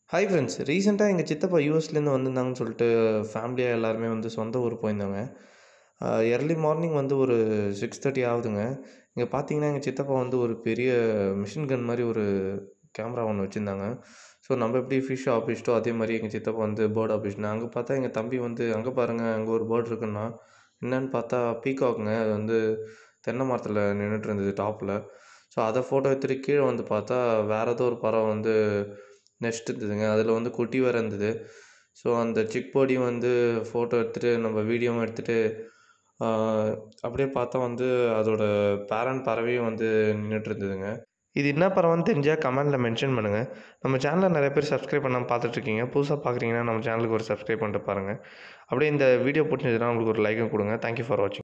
hi friends ரீசெண்டாக எங்கள் சித்தப்பா யூஎஸ்லேருந்து வந்திருந்தாங்கன்னு சொல்லிட்டு ஃபேமிலியாக எல்லாருமே வந்து சொந்த ஊர் போயிருந்தோங்க எர்லி மார்னிங் வந்து ஒரு சிக்ஸ் தேர்ட்டி ஆகுதுங்க இங்கே பார்த்தீங்கன்னா எங்கள் சித்தப்பா வந்து ஒரு பெரிய மிஷின் கன் மாதிரி ஒரு கேமரா ஒன்று வச்சுருந்தாங்க ஸோ நம்ம எப்படி ஃபிஷ் ஆஃபீஸ்ட்டோ அதே மாதிரி எங்கள் சித்தப்பா வந்து பேர்ட் ஆஃபீஸ்னா அங்கே பார்த்தா எங்கள் தம்பி வந்து அங்கே பாருங்கள் அங்கே ஒரு பேர்ட் இருக்குன்னா என்னன்னு பார்த்தா பீகாக்குங்க அது வந்து தென்னை மரத்தில் நின்றுட்டு இருந்தது டாப்பில் ஸோ அதை ஃபோட்டோ எடுத்துகிட்டு கீழே வந்து பார்த்தா வேறு ஏதோ ஒரு பறவை வந்து நெஸ்ட் இருந்ததுங்க அதில் வந்து குட்டி வேறு இருந்தது ஸோ அந்த சிக் பாடியும் வந்து ஃபோட்டோ எடுத்துகிட்டு நம்ம வீடியோவும் எடுத்துகிட்டு அப்படியே பார்த்தா வந்து அதோட பேரண்ட் பறவையும் வந்து நின்றுட்டு இருந்ததுங்க இது என்ன பறவைன்னு தெரிஞ்சால் கமெண்டில் மென்ஷன் பண்ணுங்கள் நம்ம சேனலில் நிறைய பேர் சப்ஸ்கிரைப் பண்ணாமல் பார்த்துட்ருக்கீங்க புதுசாக பார்க்குறீங்கன்னா நம்ம சேனலுக்கு ஒரு சப்ஸ்கிரைப் பண்ணிட்டு பாருங்கள் அப்படியே இந்த வீடியோ பிடிச்சிருந்துச்சுன்னா உங்களுக்கு ஒரு லைக்கும் கொடுங்க தேங்க்யூ ஃபார் வாட்சிங்